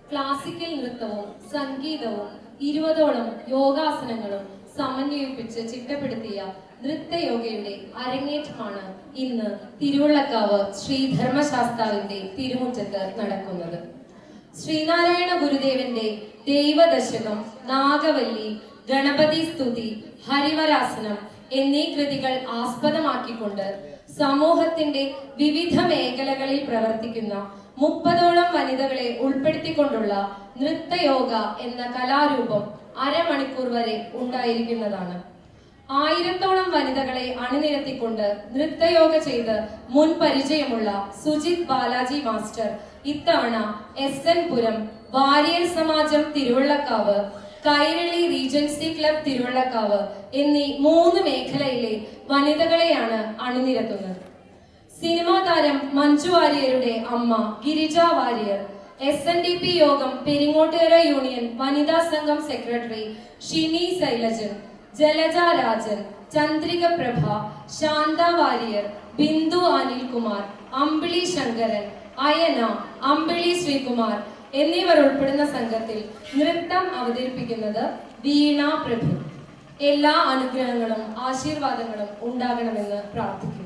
Classical നൃത്തവും സംഗീതവും ഇരുപതോളം യോഗാസനങ്ങളും സമന്വയിപ്പിച്ച് ചിട്ടപ്പെടുത്തിയ നൃത്തയോഗയുടെ അരങ്ങേറ്റമാണ് ഇന്ന് തിരുവള്ളക്കാവ് ശ്രീ ധർമ്മശാസ്താവിന്റെ തിരുമുറ്റത്ത് നടക്കുന്നത് ശ്രീനാരായണ ഗുരുദേവന്റെ ദൈവദശകം നാഗവല്ലി ഗണപതി സ്തുതി ഹരിവരാസനം എന്നീ കൃതികൾ ആസ്പദമാക്കിക്കൊണ്ട് സമൂഹത്തിന്റെ വിവിധ മേഖലകളിൽ പ്രവർത്തിക്കുന്ന മുപ്പതോളം വനിതകളെ ഉൾപ്പെടുത്തിക്കൊണ്ടുള്ള നൃത്തയോഗ എന്ന കലാരൂപം അരമണിക്കൂർ വരെ ഉണ്ടായിരിക്കുന്നതാണ് ആയിരത്തോളം വനിതകളെ അണിനിരത്തിക്കൊണ്ട് നൃത്തയോഗ ചെയ്ത് മുൻ പരിചയമുള്ള സുജിത് ബാലാജി മാസ്റ്റർ ഇത്തവണ എസ് എൻ പുരം വാരിയൽ സമാജം തിരുവള്ളക്കാവ് കൈരളി റീജൻസി ക്ലബ് തിരുവള്ളക്കാവ് എന്നീ മൂന്ന് മേഖലയിലെ വനിതകളെയാണ് അണിനിരത്തുന്നത് സിനിമാ താരം മഞ്ജു വാര്യരുടെ അമ്മ Girija Warrier S N D P യോഗം പെരിങ്ങോട്ടുകര യൂണിയൻ വനിതാ സംഘം സെക്രട്ടറി ഷിനി ശൈലജൻ ജലജ രാജൻ ചന്ദ്രിക പ്രഭ ശാന്ത വാര്യർ ബിന്ദു അനിൽകുമാർ അമ്പിളി ശങ്കരൻ അയന അമ്പിളി ശ്രീകുമാർ എന്നിവർ ഉൾപ്പെടുന്ന സംഘത്തിൽ നൃത്തം അവതരിപ്പിക്കുന്നത് വീണ പ്രഭു എല്ലാ അനുഗ്രഹങ്ങളും ആശീർവാദങ്ങളും ഉണ്ടാകണമെന്ന് പ്രാർത്ഥിക്കുന്നു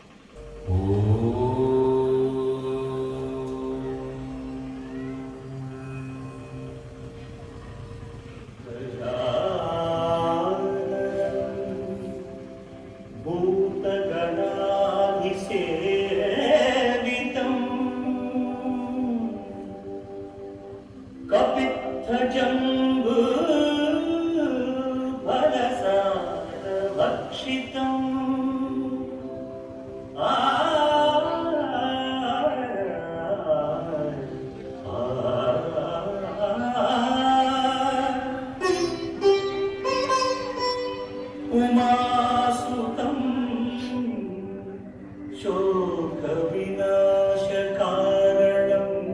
भूतगणाधिसेवितम् कपित्थजम्बू फलसारभक्षितम् आ उमासुतं शोकविनाशकारणम्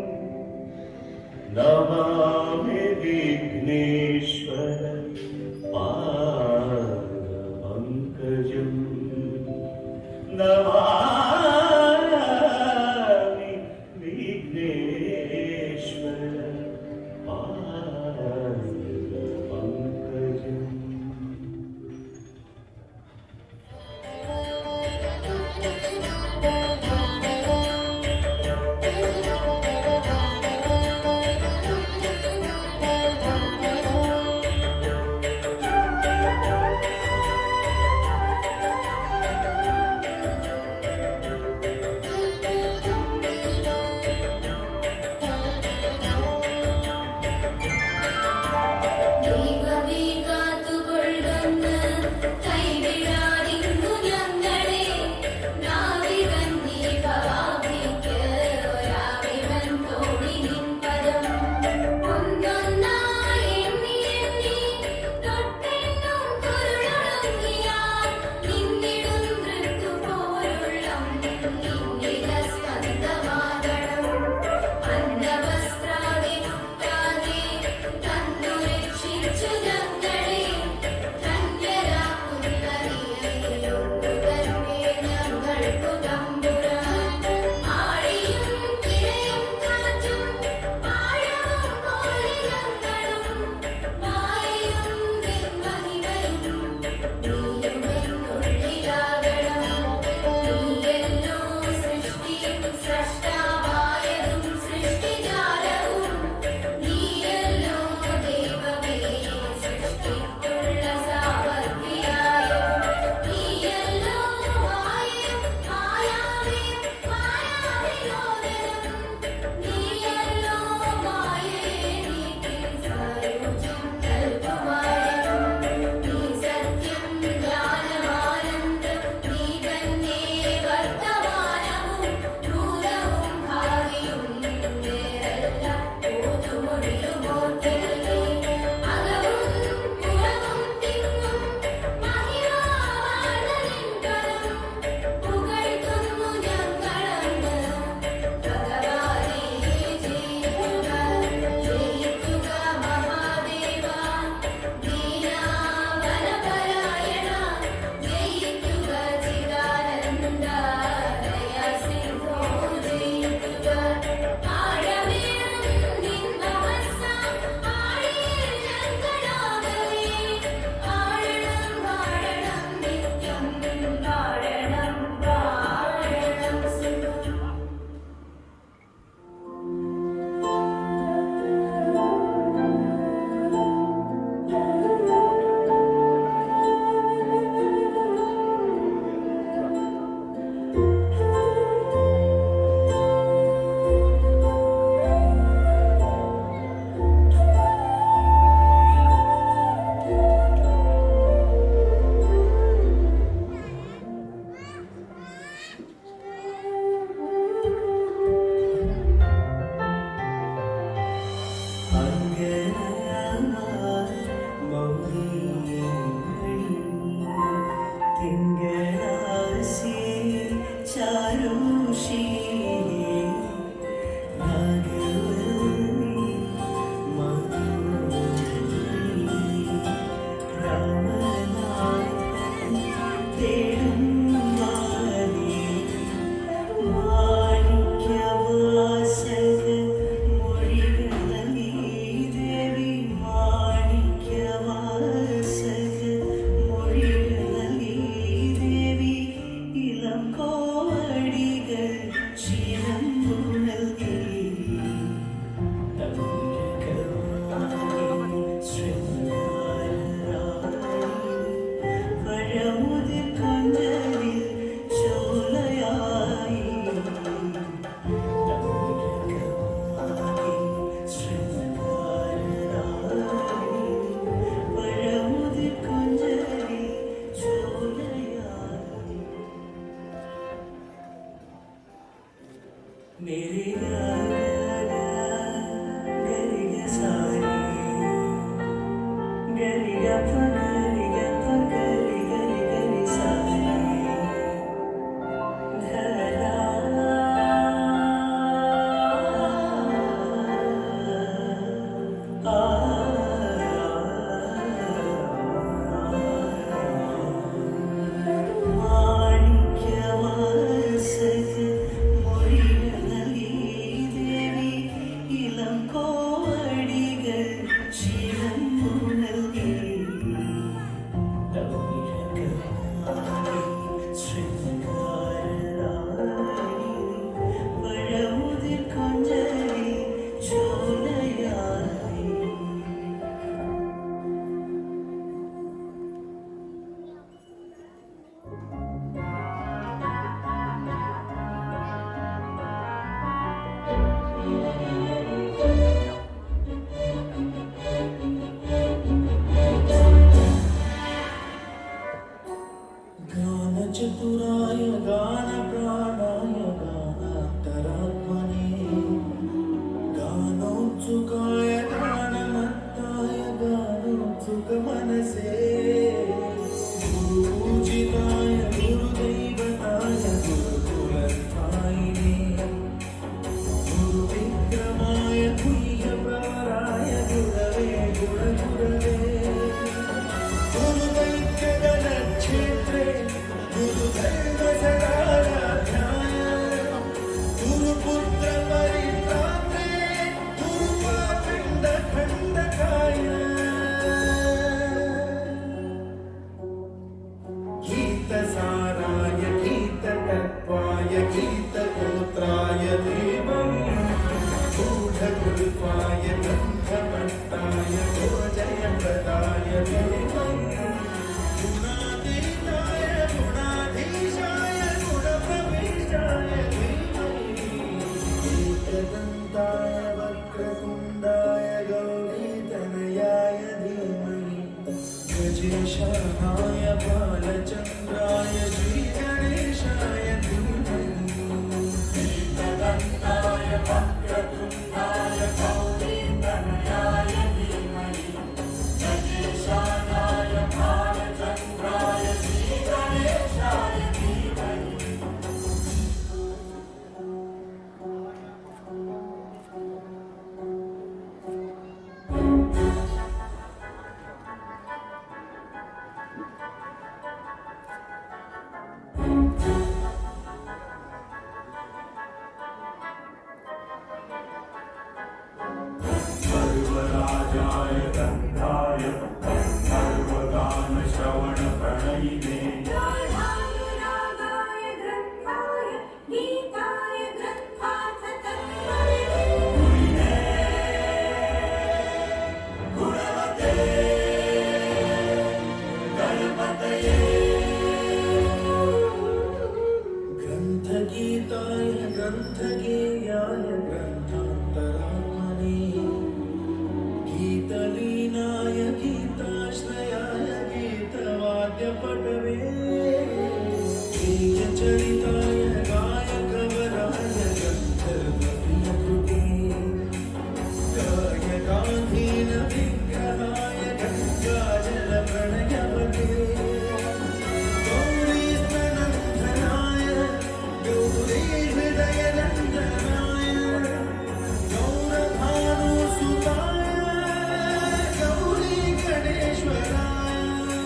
नमामि विघ्नेश्वर पादपङ्कजम् नमामि विघ्नेश्वर पादपङ्कजम् Thank you. गजेशाय बालचन्द्राय श्रीगणेशाय धीमहि सर्वराजाय गन्धाय सर्वगानश्रवणप्रणयिने रागाय ग्रन्थाय गीताय ग्रन्थार्थतत्त्वनिधे ग्रन्थगीताय ग्रन्थगेयाय ग्रन्थान्तरात्मने गीतलीनाय गीताश्रयाय गीतवाद्यपटवे गीतचरिताय गायकवराय गन्धर्वप्रियकृते गायकाधीन विग्रहाय गङ्गाजलप्रणयवते गौरीस्तनन्दनाय गौरीहृदयनन्दनाय गौरभानुसुताय गौरी गणेश्वराय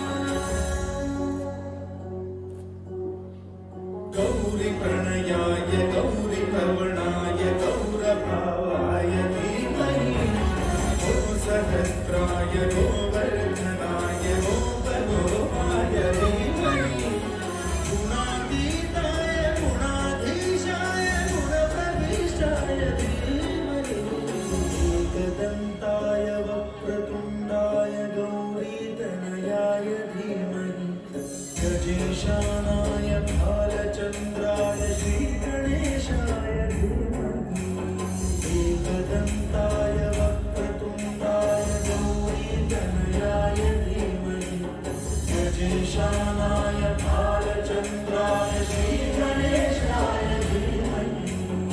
गौरी प्रणयाय गौरी प्रवणाय गौरभावाय धीमहि गो सहस्राय गोवर्धनाय गोपगोपाय धीमहि गुणातीताय गुणाधीशाय गुणप्रविष्टाय धीमहि एकदन्ताय वक्रतुण्डाय गौरीतनयाय धीमहि गजेशानाय भालचन्द्राय श्रीगणेशाय धीमहि एकदन्ताय वक्रतुण्डाय गौरीतनयाय धीमहि गजेशानाय भालचन्द्राय श्रीगणेशाय धीमहि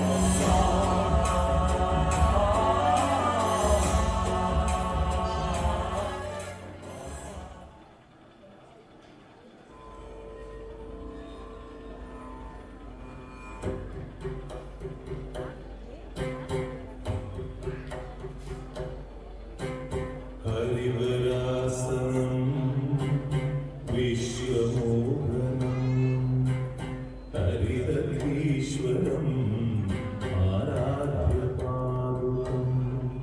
हरिवरासनं विश्वमोहनम् हरिहरीश्वरम् आराध्यपादुकम्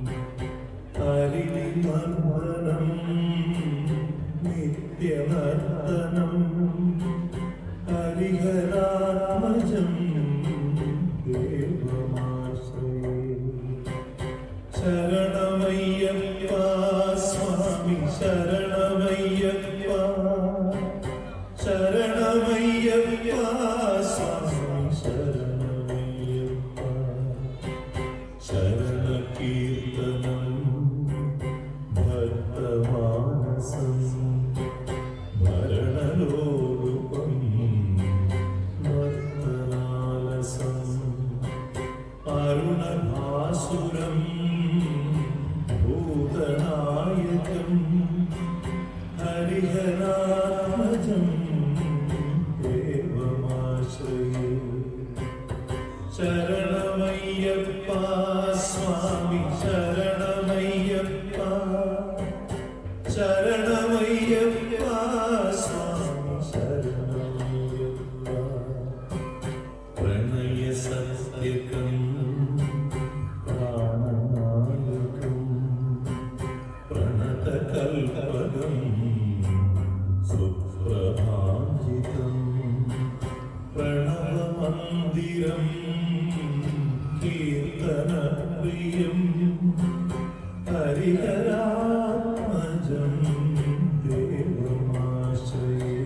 हरिनिमर्दनं नित्यनर्दनम् हरिहरात्मजं देवमाश्रये ശരണമയ്യപ്പ സ്വാമി ശരണമയ്യപ്പ ശരണമയ്യപ്പ സ്വാമി ശരണമയ്യപ്പ ശരണകീർത്തനം ഭക്തമാനസം ഭരണലോകം ഭക്തനാലസം അരുണഭാസുരം ഭൂതനായകം ഹരിഹരാത്മജം ദേവമാശ്രയേ ശരണമയ്യപ്പ സ്വാമി ശരണമയ്യപ്പ ശരണമയ്യപ്പ സ്വാമി ശരണമയ്യപ്പ പ്രണയസത്യകം പ്രാണനായകം പ്രണതകൽപകം സുപ്രഭാജിതം പ്രണവമന്ദിരം കീർത്തനപ്രിയം ഹരിഹരാത്മജം ദേവമാശ്രയേ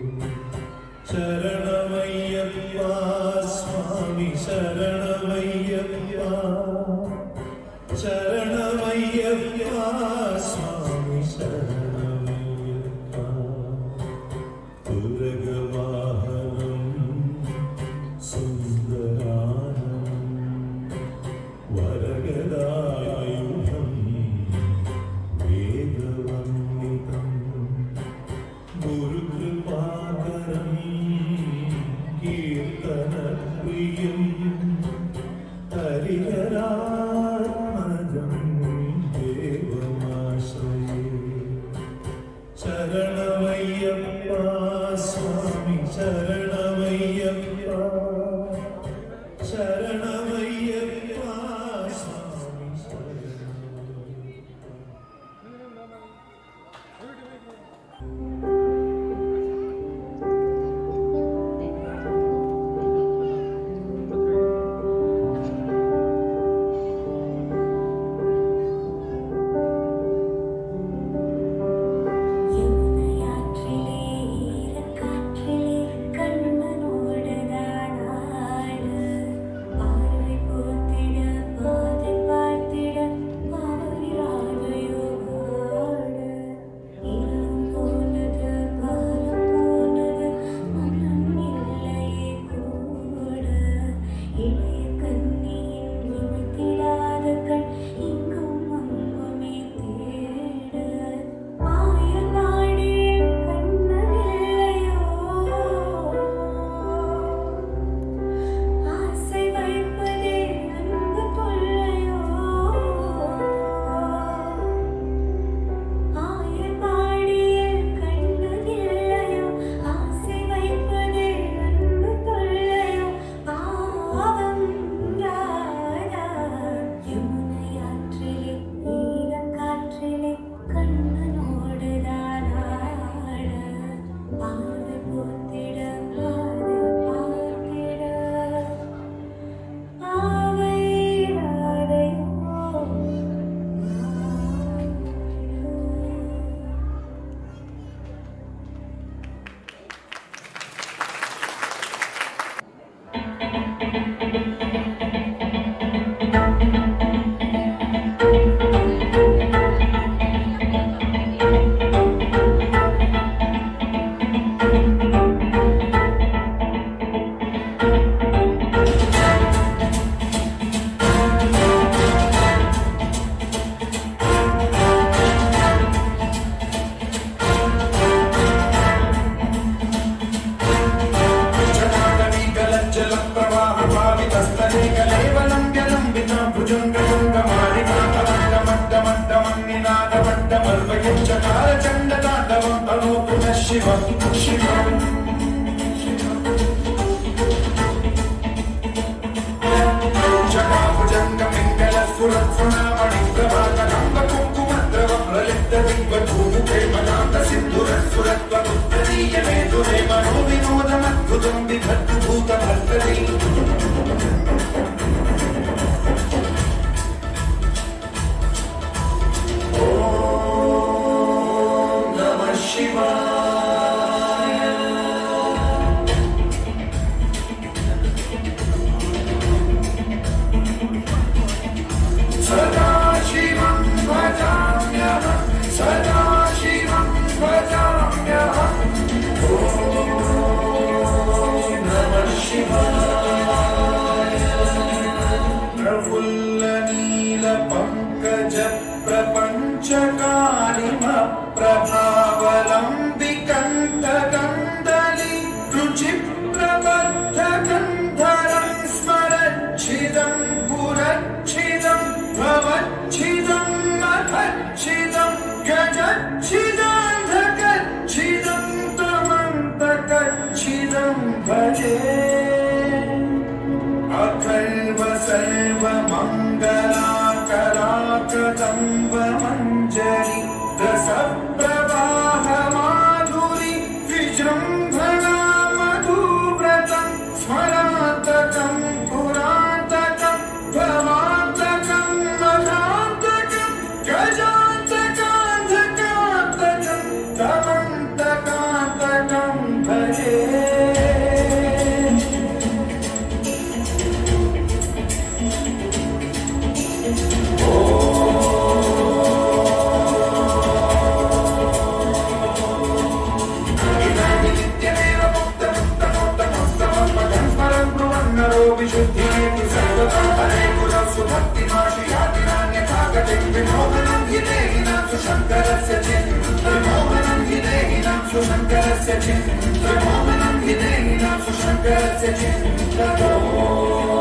ശരണമയ്യപ്പ സ്വാമി ശരണമയ്യപ്പ ശരണമയ്യപ്പ സ്വാമി ശരണമയ്യപ്പ మనోవినోదమద్భుతం విభక్తు భూతభర్తరి నమ శివాయ सदाशिवं भजाम्यहं सदाशिवं भजाम्यहम् ॐ नमः शिवाय प्रफुल्लनीलपङ्कज प्रपञ्चकालिमप्रभावलम्बिकन्दकन्दलि रुचिप्रबद्धगन्धरं स्मरच्छिदं पुरच्छिदं भवच्छिदं मखच्छिदं गजच्छिदान्धकच्छिदं तमन्तकच्छिदं भजे अखल्व सर्वमङ्गलाकराकदम्ब मञ्जरि रसप्रवाह माधुरि विजृम्भणा मधुव्रतं स्मरान्तकं पुरान्तकं भवान्तकं मधान्तकं गजान्तकान्धकान्तकं तमन्तकान्तकं भजे इदानीं नित्यमेव मुक्तमुत्तमोत्तमोत्तमं पदं परं ब्रुवन्नरो विशुद्धिमेति सर्वदा हरे कुलं सुभक्तिमाशयाति नान्यथा गतिं विमोहनं हि देहिनां सुशङ्करस्य चिन् विमोहनं हि देहिनां सुशङ्करस्य चिन् विमोहनं हि देहिनां सुशङ्करस्य चिन्